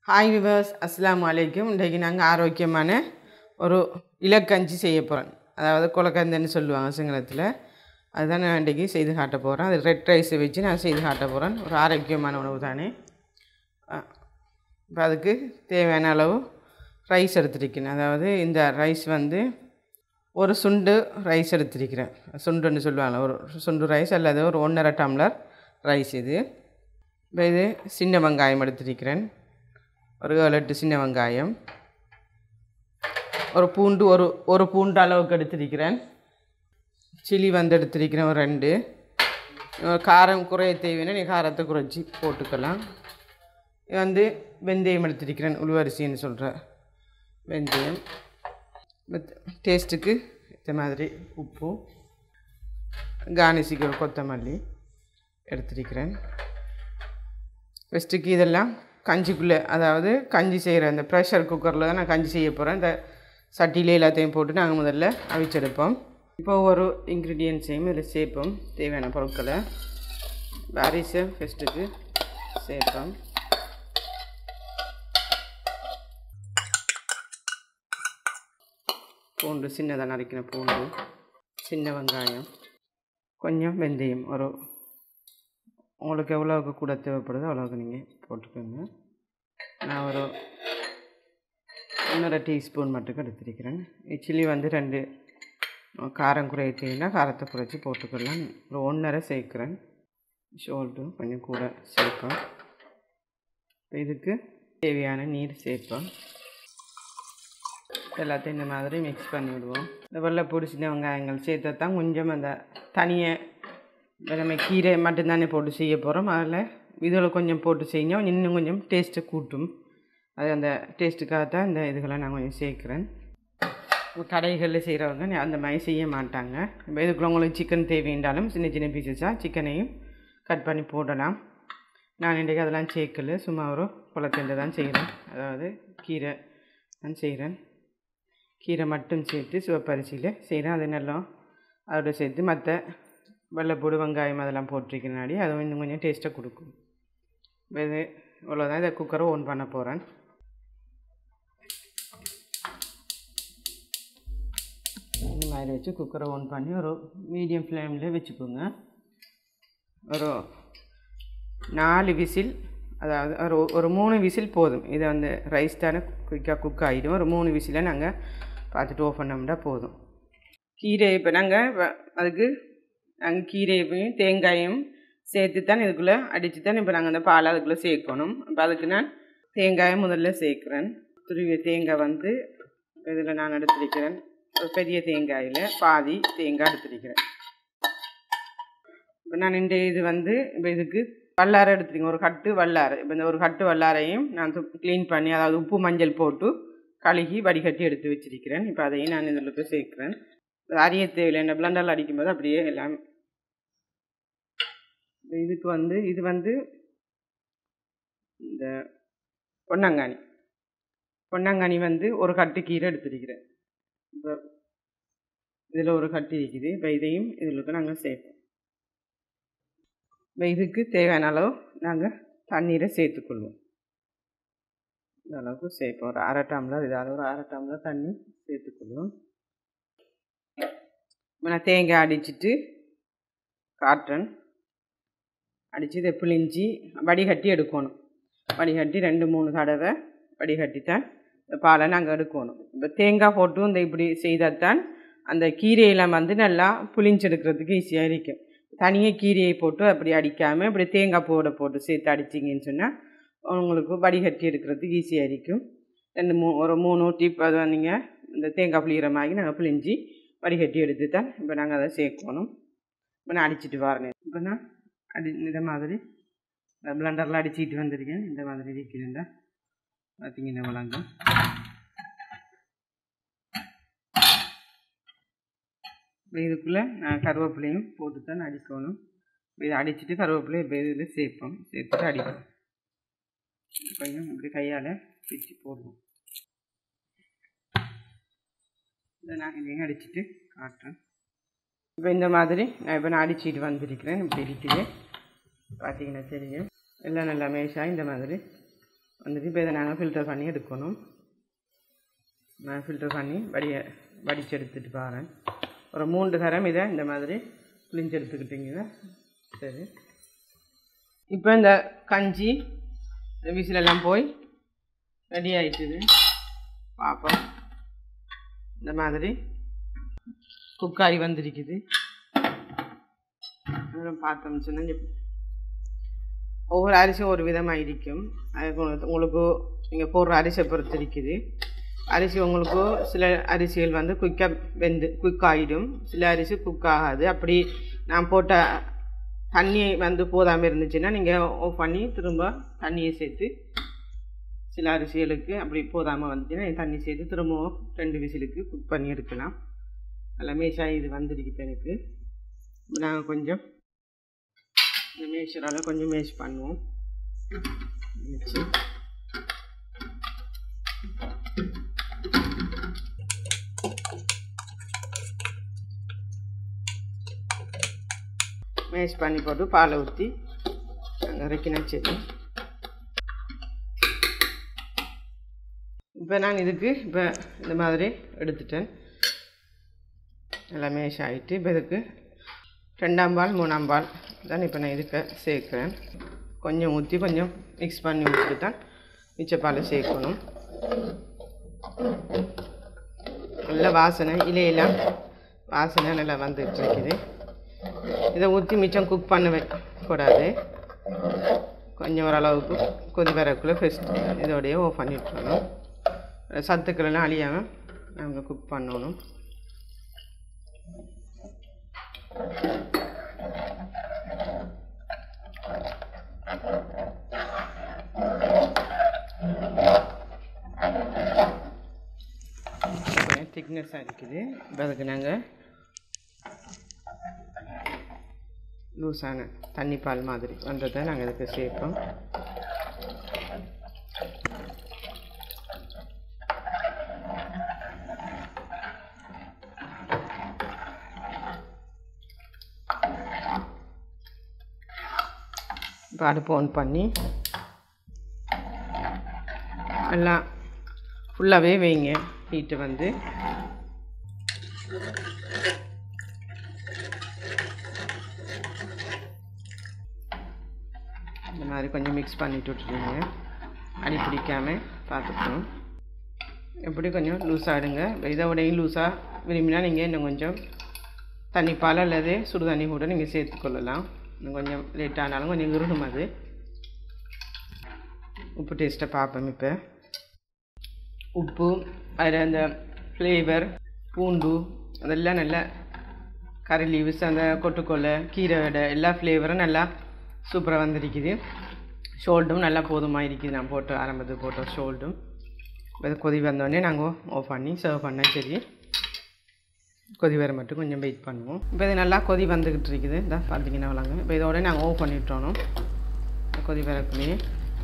hi viewers அஸ்ஸலாமு அலைக்கும் இன்றைக்கு நாங்கள் ஆரோக்கியமான ஒரு இலக்கஞ்சி செய்ய போகிறோம் அதாவது குலக்கந்தன்னு சொல்லுவாங்க சிங்களத்தில் அதுதான் நான் இன்றைக்கி செய்து காட்ட போகிறேன் அது ரெட் ரைஸை வச்சு நான் செய்து காட்ட போகிறேன் ஒரு ஆரோக்கியமான உணவு தானே இப்போ அதுக்கு தேவையான அளவு ரைஸ் எடுத்துருக்கேன் அதாவது இந்த ரைஸ் வந்து ஒரு சுண்டு ரைஸ் எடுத்திருக்கிறேன் சுண்டுன்னு சொல்லுவாங்க ஒரு சுண்டு ரைஸ் அல்லது ஒரு ஒன்றரை டம்ளர் ரைஸ் இது இப்போ இது சின்ன வெங்காயம் எடுத்திருக்கிறேன் ஒரு ஏழு எட்டு சின்ன வெங்காயம் ஒரு பூண்டு ஒரு ஒரு பூண்டு அளவுக்கு எடுத்திருக்கிறேன் சில்லி வந்து எடுத்திருக்கிறேன் ஒரு ரெண்டு அஹ் காரம் குறைய தேவைன்னா நீ காரத்தை குறைச்சி போட்டுக்கலாம் இது வந்து வெந்தயம் எடுத்திருக்கிறேன் உளுவரிசின்னு சொல்கிற வெந்தயம் டேஸ்ட்டுக்கு இந்த மாதிரி உப்பு கார்னிஷுக்கு ஒரு கொத்தமல்லி எடுத்திருக்கிறேன் ஃபஸ்ட்டுக்கு இதெல்லாம் கஞ்சிக்குள்ளே அதாவது கஞ்சி செய்கிற அந்த ப்ரெஷர் குக்கரில் தான் நான் கஞ்சி செய்ய போகிறேன் இந்த சட்டியிலே எல்லாத்தையும் போட்டு நாங்கள் முதல்ல அவிச்செடுப்போம் இப்போ ஒரு இன்க்ரீடியன்ஸையும் இதில் சேர்ப்போம் தேவையான பொருட்களை அரிசை ஃபஸ்ட்டுக்கு சேர்ப்போம் பூண்டு சின்னதாக நறுக்கின பூண்டு சின்ன வெங்காயம் கொஞ்சம் வெந்தயம் ஒரு உங்களுக்கு எவ்வளோவுக்கு கூட தேவைப்படுதோ அவ்வளோவுக்கு நீங்கள் போட்டுக்கோங்க நான் ஒரு ஒன்றரை டீஸ்பூன் மட்டும் எடுத்திருக்கிறேன் சில்லி வந்து ரெண்டு காரம் குறைச்சிங்கன்னா காரத்தை குறைச்சி போட்டுக்கலாம் ஒரு ஒன்றரை சேர்க்குறேன் ஷோல்டு கொஞ்சம் கூட சேர்ப்பேன் இதுக்கு தேவையான நீர் சேர்ப்பேன் எல்லாத்தையும் இந்த மாதிரி மிக்ஸ் பண்ணி விடுவோம் இந்த வெள்ளைப்பூடி சின்ன வெங்காயங்கள் சேர்த்தா தான் கொஞ்சம் அந்த தனியை நம்ம கீரை மட்டும்தானே போட்டு செய்ய போகிறோம் அதில் இதில் கொஞ்சம் போட்டு செய்யணும் இன்னும் கொஞ்சம் டேஸ்ட்டை கூட்டும் அது அந்த டேஸ்ட்டுக்காக தான் இந்த இதுகளை நான் கொஞ்சம் சேர்க்குறேன் கடைகளில் செய்கிறவங்க அந்த மாதிரி செய்ய மாட்டாங்க இப்போ இதுக்குள்ள உங்களுக்கு சிக்கன் தேவைன்றாலும் சின்ன சின்ன பீசஸாக சிக்கனையும் கட் பண்ணி போடலாம் நான் இன்றைக்கு அதெல்லாம் சேர்க்கல சும்மா ஒரு குளத்தண்டை தான் செய்கிறேன் அதாவது கீரை நான் செய்கிறேன் கீரை மட்டும் சேர்த்து சிவப்பரிசியில் செய்கிறேன் அது நல்லா அதோட சேர்த்து மற்ற வெள்ளைப்பூடு வெங்காயம் அதெல்லாம் போட்டிருக்கிறனாடி அது இன்னும் கொஞ்சம் டேஸ்ட்டை கொடுக்கும் இது இவ்வளோதான் இதை குக்கரை ஓன் பண்ண போகிறேன் இந்த மாதிரி வச்சு குக்கரை ஓன் பண்ணி ஒரு மீடியம் ஃப்ளேமில் வச்சுக்கோங்க ஒரு நாலு விசில் அதாவது ஒரு ஒரு மூணு விசில் போதும் இதை வந்து ரைஸ் தானே குயிக்காக குக் ஆகிடும் ஒரு மூணு விசிலை நாங்கள் பார்த்துட்டு ஓஃப் பண்ணோம்னா போதும் கீரை இப்போ நாங்கள் அதுக்கு நாங்கள் கீரையையும் தேங்காயும் சேர்த்து தான் இதுக்குள்ளே அடித்து தான் இப்போ நாங்கள் அந்த பால் அதுக்குள்ளே சேர்க்கணும் இப்போ அதுக்கு நான் தேங்காயை முதல்ல சேர்க்குறேன் துருவிய தேங்காய் வந்து இதில் நான் எடுத்துருக்கிறேன் ஒரு பெரிய தேங்காயில் பாதி தேங்காய் எடுத்துருக்கிறேன் இப்போ நான் இந்த இது வந்து இப்போ இதுக்கு வல்லாரை எடுத்துருக்கேன் ஒரு கட்டு வல்லாரை இப்போ இந்த ஒரு கட்டு வல்லாரையும் நான் க்ளீன் பண்ணி அதாவது உப்பு மஞ்சள் போட்டு கழுகி வடிகட்டி எடுத்து வச்சிருக்கிறேன் இப்போ அதையும் நான் இதில் போய் சேர்க்குறேன் அரிய தேவையில்லை என்ன பிளண்டரில் அடிக்கும்போது அப்படியே எல்லாம் இதுக்கு வந்து இது வந்து இந்த பொன்னாங்கானி பொன்னாங்கானி வந்து ஒரு கட்டு கீரை எடுத்துருக்கிறேன் இப்போ இதில் ஒரு கட்டு இருக்குது இப்போ இதையும் இதில் நாங்கள் சேர்ப்போம் இப்போ இதுக்கு தேவையான அளவு நாங்கள் தண்ணீரை சேர்த்துக்கொள்வோம் இந்த அளவுக்கு சேர்ப்போம் ஒரு அரை டம்ளர் இதால் ஒரு அரை டம்ளர் தண்ணி சேர்த்துக்கொள்வோம் இப்போ நான் தேங்காய் அடிச்சிட்டு காட்டுறேன் அடித்து இதை பிழிஞ்சி வடிகட்டி எடுக்கணும் வடிகட்டி ரெண்டு மூணு தடவை வடிகட்டி தான் இந்த பாலை நாங்கள் எடுக்கணும் இப்போ தேங்காய் போட்டும் இந்த இப்படி செய்தால் தான் அந்த கீரையெல்லாம் வந்து நல்லா புளிஞ்செடுக்கிறதுக்கு ஈஸியாக இருக்கும் தனியாக கீரையை போட்டு அப்படி அடிக்காமல் இப்படி தேங்காய் போட போட்டு சேர்த்து அடிச்சிங்கன்னு சொன்னால் உங்களுக்கு வடிகட்டி எடுக்கிறதுக்கு ஈஸியாக இருக்கும் ரெண்டு மூ ஒரு மூணு டிப் அதை நீங்கள் இந்த தேங்காய் புளிகிற மாதிரி நாங்கள் புளிஞ்சி வடிகட்டி எடுத்து தான் இப்போ நாங்கள் அதை சேர்க்கணும் இப்போ நான் அடிச்சுட்டு வரேன் இப்போ நான் அடி இந்த மாதிரி பிளண்டரில் அடிச்சுட்டு வந்திருக்கேன் இந்த மாதிரி இருக்கிறேன் பார்த்தீங்கன்னா வளங்க இதுக்குள்ளே நான் கருவேப்பிலையும் போட்டு தான் அடிக்கணும் இதை அடிச்சுட்டு கருவேப்பிலை இப்போ இதில் சேர்ப்போம் சேர்த்துட்டு அடிப்போம் கொஞ்சம் இப்படி கையால் பிச்சு போடுவோம் இதை நான் இதையும் அடிச்சுட்டு காட்டுறேன் இப்போ இந்த மாதிரி நான் இப்போ நான் அடிச்சுட்டு வந்திருக்கிறேன் இப்படி இருக்குது பார்த்தீங்கன்னா தெரியும் எல்லாம் நல்லா மேஷாக இந்த மாதிரி வந்துட்டு இப்போ இதை நாங்கள் ஃபில்டர் பண்ணி எடுக்கணும் நான் ஃபில்டர் பண்ணி வடிய வடித்து எடுத்துட்டு பாருங்க ஒரு மூன்று தரம் இதை இந்த மாதிரி புளிஞ்சு எடுத்துக்கிட்டிங்கன்னா சரி இப்போ இந்த கஞ்சி இந்த விசிலெல்லாம் போய் ரெடி ஆயிட்டுது பார்ப்போம் இந்த மாதிரி குக்காரி வந்திருக்குது அதெல்லாம் பார்த்தோம்னு சொன்னால் இங்க ஒவ்வொரு அரிசியும் ஒரு விதமாக இருக்கும் அது உங்களுக்கு- உங்களுக்கு நீங்கள் போடுற அரிசியை பொறுத்து இருக்குது அரிசி உங்களுக்கு சில அரிசிகள் வந்து குயிக்காக வெந்து குயிக் ஆகிடும் சில அரிசி குக் ஆகாது அப்படி நான் போட்ட தண்ணி வந்து போதாமல் இருந்துச்சுன்னா நீங்கள் ஆஃப் பண்ணி திரும்ப தண்ணியை சேர்த்து சில அரிசிகளுக்கு அப்படி போதாமல் வந்துச்சுன்னா நீங்க தண்ணி சேர்த்து திரும்பவும் ரெண்டு விசிலுக்கு குக் பண்ணி எடுக்கலாம் நல்லா மேஷாக இது வந்துருக்கு எனக்கு நாங்கள் கொஞ்சம் இந்த மேஷரால் கொஞ்சம் மேஷ் பண்ணுவோம் வச்சு மேஷ் பண்ணி போட்டு பாலை ஊற்றி இறக்கினா சரி இப்போ நான் இதுக்கு இப்போ இந்த மாதிரி எடுத்துட்டேன் நல்லா மேஷ் ஆகிட்டு இப்போ இதுக்கு ரெண்டாம் பால் மூணாம் பால் தான் இப்போ நான் இதுக்கு சேர்க்குறேன் கொஞ்சம் ஊற்றி கொஞ்சம் மிக்ஸ் பண்ணி ஊற்றிட்டு தான் மிச்ச பாலை சேர்க்கணும் நல்ல வாசனை இலையெல்லாம் வாசனை நல்லா வந்துட்டு இருக்குது இதை ஊற்றி மிச்சம் குக் பண்ண வை- கூடாது கொஞ்சம் ஓரளவுக்கு கொதி வரக்குள்ளே ஃபஸ்ட் இதோடையே ஓஃப் பண்ணிட்டுருணும் சத்துக்கள் எல்லாம் அழியாமல் நாங்கள் குக் பண்ணணும் திக்னஸாக இருக்குது இப்போ அதுக்கு நாங்கள் லூஸான தண்ணி பால் மாதிரி வந்ததை நாங்கள் இதுக்கு சேர்ப்போம் இப்போ அடுப்பு ஆன் பண்ணி எல்லாம் ஃபுல்லாகவே வைங்க ஹீட்டு வந்து இந்த மாதிரி கொஞ்சம் மிக்ஸ் பண்ணிட்டு விட்டுருங்க அடி பிடிக்காமல் பார்த்துக்கணும் எப்படி கொஞ்சம் லூஸாக எடுங்க இதை விடையும் லூஸாக விரும்பினா நீங்கள் இன்னும் கொஞ்சம் தண்ணி பால் அல்லது சுடு தண்ணி கூட நீங்கள் சேர்த்துக்கொள்ளலாம் இன்னும் கொஞ்சம் லேட் ஆனாலும் கொஞ்சம் இருடும் அது உப்பு டேஸ்ட்டை பார்ப்போம் இப்போ உப்பு அதில் அந்த ஃப்ளேவர் பூண்டு அதெல்லாம் நல்லா கறி லீவ்ஸ் அந்த கொட்டுக்கொல்லை கீரை வடை எல்லா ஃப்ளேவரும் நல்லா சூப்பராக வந்திருக்குது ஷோல்டும் நல்லா போதுமாக இருக்குது நான் போட்டு ஆரம்பத்துக்கு போட்ட ஷோல்டும் இது கொதி வந்தோடனே நாங்கள் ஆஃப் பண்ணி சர்வ் பண்ண சரி கொதி வர மட்டும் கொஞ்சம் வெயிட் பண்ணுவோம் இப்போ இது நல்லா கொதி வந்துக்கிட்டு இருக்குது இந்த பார்த்தீங்கன்னா வளங்க இப்போ இதோட நாங்கள் ஆஃப் பண்ணிட்டோம் கொதி வரக்குள்ளேயே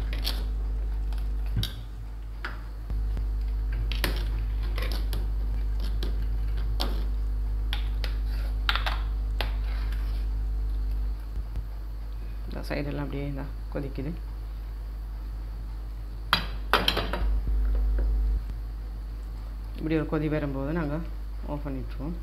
இந்த சைடெல்லாம் அப்படியே இந்த கொதிக்குது இப்படி ஒரு கொதி வரும்போது நாங்கள் ஆஃப் பண்ணிட்டுருவோம்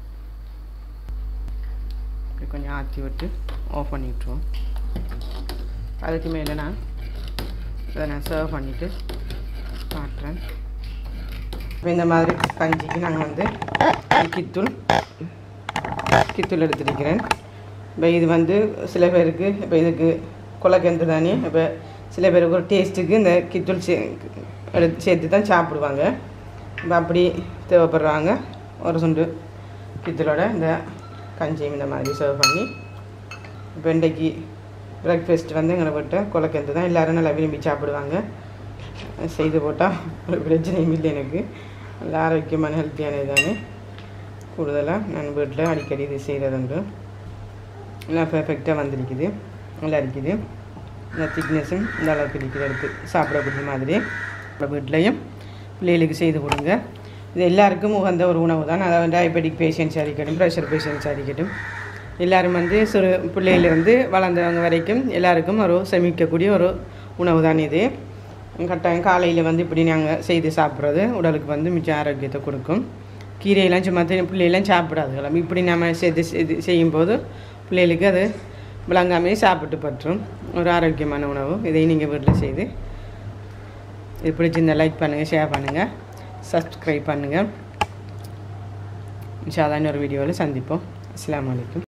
இப்படி கொஞ்சம் ஆற்றி விட்டு ஆஃப் பண்ணிட்டுருவோம் அதுக்கு மேலே நான் இதை நான் சர்வ் பண்ணிவிட்டு காட்டுறேன் இப்போ இந்த மாதிரி கஞ்சிக்கு நாங்கள் வந்து கித்தூள் கித்தூள் எடுத்துருக்கிறேன் இப்போ இது வந்து சில பேருக்கு இப்போ இதுக்கு கொலக்கெந்து தானே இப்போ சில பேருக்கு ஒரு டேஸ்ட்டுக்கு இந்த கித்தூள் சே எடுத்து சேர்த்து தான் சாப்பிடுவாங்க இப்போ அப்படி தேவைப்படுறாங்க ஒரு சுண்டு கித்தூளோட இந்த கஞ்சியும் இந்த மாதிரி சர்வ் பண்ணி இப்போ இன்றைக்கி பிரேக்ஃபாஸ்ட் வந்து எங்களை விட்ட கொலக்கெந்து தான் எல்லோரும் நல்லா விரும்பி சாப்பிடுவாங்க செய்து போட்டால் ஒரு பிரச்சனையும் இல்லை எனக்கு நல்ல ஆரோக்கியமான ஹெல்த்தியானது தானே கூடுதலாக நான் வீட்டில் அடிக்கடி இது செய்கிறதுண்டு நல்லா பெர்ஃபெக்டாக வந்திருக்குது நல்லா இருக்குது இந்த திக்னஸும் இந்த அளவுக்கு இருக்குது எடுத்து சாப்பிடக்கூடிய மாதிரி நம்ம வீட்லேயும் பிள்ளைகளுக்கு செய்து கொடுங்க இது எல்லாருக்கும் உகந்த ஒரு உணவு தான் அதாவது டயபெட்டிக் பேஷண்ட்ஸாக இருக்கட்டும் ப்ரெஷர் பேஷண்ட்ஸாக இருக்கட்டும் எல்லாரும் வந்து சிறு பிள்ளையிலிருந்து வளர்ந்தவங்க வரைக்கும் எல்லாருக்கும் ஒரு சமைக்கக்கூடிய ஒரு உணவு தான் இது கட்டாயம் காலையில் வந்து இப்படி நாங்கள் செய்து சாப்பிட்றது உடலுக்கு வந்து மிச்சம் ஆரோக்கியத்தை கொடுக்கும் கீரையெல்லாம் சும்மா தெரியும் பிள்ளையெல்லாம் சாப்பிடாதுக்கலாம் இப்படி நம்ம செய்து செய்து செய்யும்போது பிள்ளைகளுக்கு அது விளங்காமே சாப்பிட்டு பற்றும் ஒரு ஆரோக்கியமான உணவு இதை நீங்கள் வீட்டில் செய்து இது பிடிச்சிருந்தா லைக் பண்ணுங்கள் ஷேர் பண்ணுங்கள் சப்ஸ்கிரைப் பண்ணுங்கள் இன்ஷால்லா இன்னொரு வீடியோவில் சந்திப்போம் அஸ்ஸலாமு அலைக்கும்